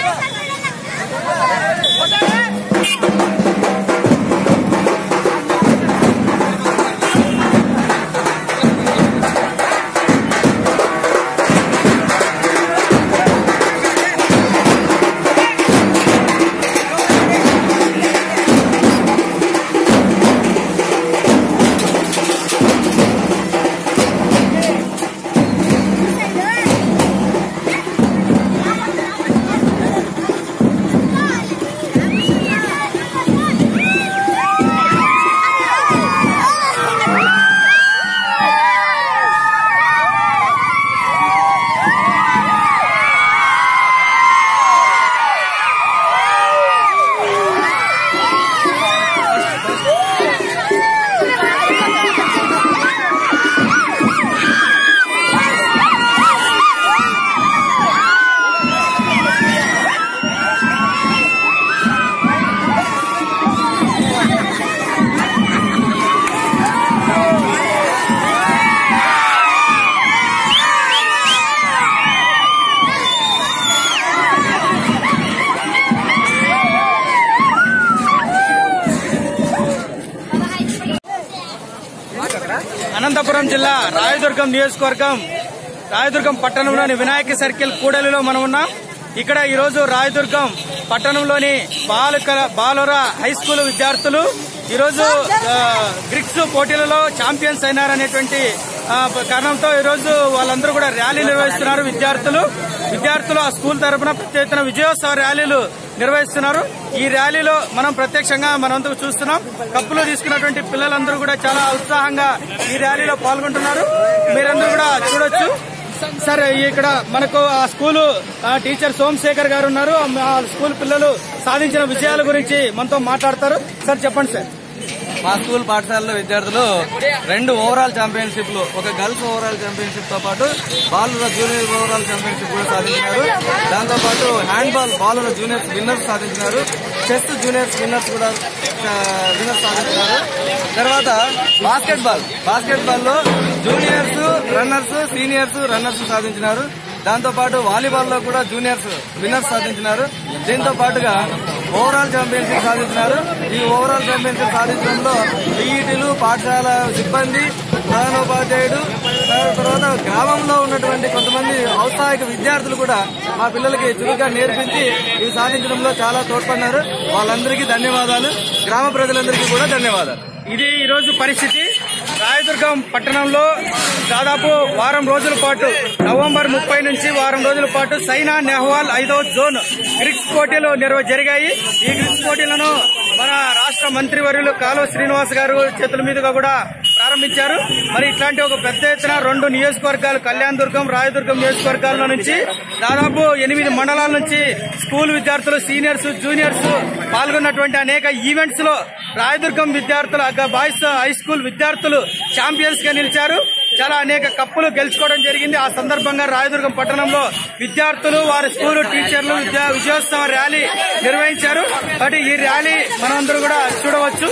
అనంతపురం జిల్లా రాయదుర్గం నియోజకవర్గం రాయదుర్గం పట్టణంలోని వినాయక సర్కిల్ కూడలిలో మనం ఉన్నాం ఇక్కడ ఈ రోజు రాయదుర్గం పట్టణంలోని బాలకల బాలుర హై స్కూల్ విద్యార్థులు ఈ రోజు ఆ, గ్రిక్స్ పోటీలలో ఛాంపియన్స్ అయినారనేటువంటి ఆ, కారణంతో ఈ రోజు వాళ్ళందరూ కూడా ర్యాలీ నిర్వహిస్తున్నారు విద్యార్థులు విద్యార్థులు ఆ స్కూల్ తరపున పెద్ద ఎత్తున విజయోత్సవ ర్యాలీలు నిర్వహిస్తున్నారు ఈ ర్యాలీలో మనం ప్రత్యక్షంగా మనంతా చూస్తున్నాం కప్పులు తీసుకున్నటువంటి పిల్లలందరూ కూడా చాలా ఉత్సాహంగా ఈ ర్యాలీలో పాల్గొంటున్నారు మీరందరూ కూడా చూడొచ్చు సార్ ఇక్కడ మనకు ఆ స్కూలు ఆ టీచర్ సోమశేఖర్ గారు ఉన్నారు ఆ స్కూల్ పిల్లలు సాధించిన విజయాల గురించి మనతో మాట్లాడతారు సార్ చెప్పండి సార్ మా స్కూల్ పాఠశాలలో విద్యార్థులు రెండు ఓవరాల్ ఛాంపియన్షిప్లు ఒక గర్ల్స్ ఓవరాల్ ఛాంపియన్షిప్ తో పాటు బాలుర జూనియర్ ఓవరాల్ ఛాంపియన్షిప్ కూడా సాధించినారు దాంతో పాటు హ్యాండ్ బాల్ బాలుర జూనియర్స్ విన్నర్స్ సాధించినారు చెస్ జూనియర్స్ విన్నర్స్ కూడా విన్నర్స్ సాధించినారు తర్వాత బాస్కెట్ బాల్ బాస్కెట్ బాల్ లో జూనియర్స్ రన్నర్స్ సీనియర్స్ రన్నర్స్ సాధించినారు దాంతో పాటు వాలీబాల్ లో కూడా జూనియర్స్ విన్నర్స్ సాధించినారు దీంతో పాటుగా ఓవరాల్ ఛాంపియన్షిప్ సాధించినారు ఈ ఓవరాల్ ఛాంపియన్షిప్ సాధించడంలో పీఈటీలు పాఠశాల సిబ్బంది ప్రధానోపాధ్యాయుడు దాని తర్వాత గ్రామంలో ఉన్నటువంటి కొంతమంది ఔత్సాహిక విద్యార్థులు కూడా మా పిల్లలకి చురుగ్గా నేర్పించి ఇవి సాధించడంలో చాలా తోడ్పడినారు వాళ్ళందరికీ ధన్యవాదాలు గ్రామ ప్రజలందరికీ కూడా ధన్యవాదాలు ఇది ఈ రోజు పరిస్థితి రాయదుర్గం పట్టణంలో దాదాపు వారం రోజుల పాటు నవంబర్ ముప్పై నుంచి వారం రోజుల పాటు సైనా నెహ్వాల్ ఐదవ జోన్ గ్రిక్స్ పోటీలు నిర్వ జరిగాయి ఈ గ్రిక్స్ పోటీలను మన రాష్ట్ర మంత్రివర్యులు కాలువ శ్రీనివాస్ గారు చేతుల మీదుగా కూడా ప్రారంభించారు మరి ఇట్లాంటి ఒక పెద్ద ఎత్తున రెండు నియోజకవర్గాలు కళ్యాణ్ దుర్గం రాయదుర్గం నియోజకవర్గాల నుంచి దాదాపు ఎనిమిది మండలాల నుంచి స్కూల్ విద్యార్థులు సీనియర్స్ జూనియర్స్ పాల్గొన్నటువంటి అనేక ఈవెంట్స్ లో రాయదుర్గం విద్యార్థులు అగ్గ బాయ్స్ హై స్కూల్ విద్యార్థులు ఛాంపియన్స్ గా నిలిచారు చాలా అనేక కప్పులు గెలుచుకోవడం జరిగింది ఆ సందర్భంగా రాయదుర్గం పట్టణంలో విద్యార్థులు వారి స్కూల్ టీచర్లు విద్యా విజయోత్సవ ర్యాలీ నిర్వహించారు కాబట్టి ఈ ర్యాలీ మనందరూ కూడా చూడవచ్చు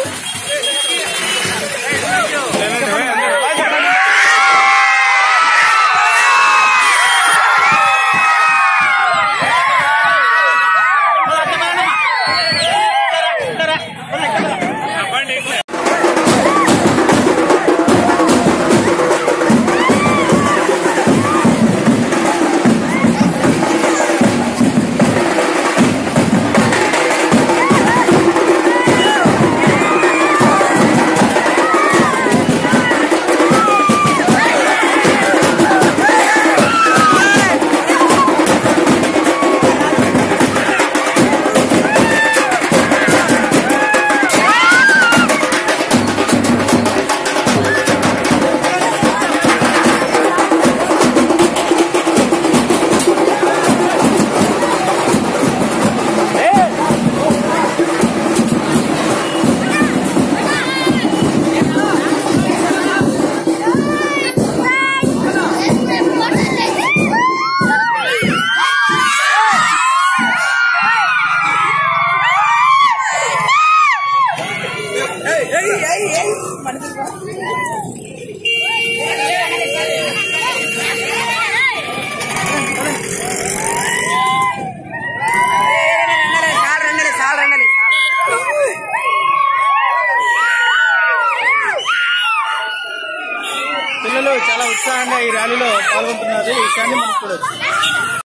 పిల్లలు చాలా ఉత్సాహంగా ఈ ర్యాలీలో పాల్గొంటున్నారు ఈ విషయాన్ని మనం చూడొచ్చు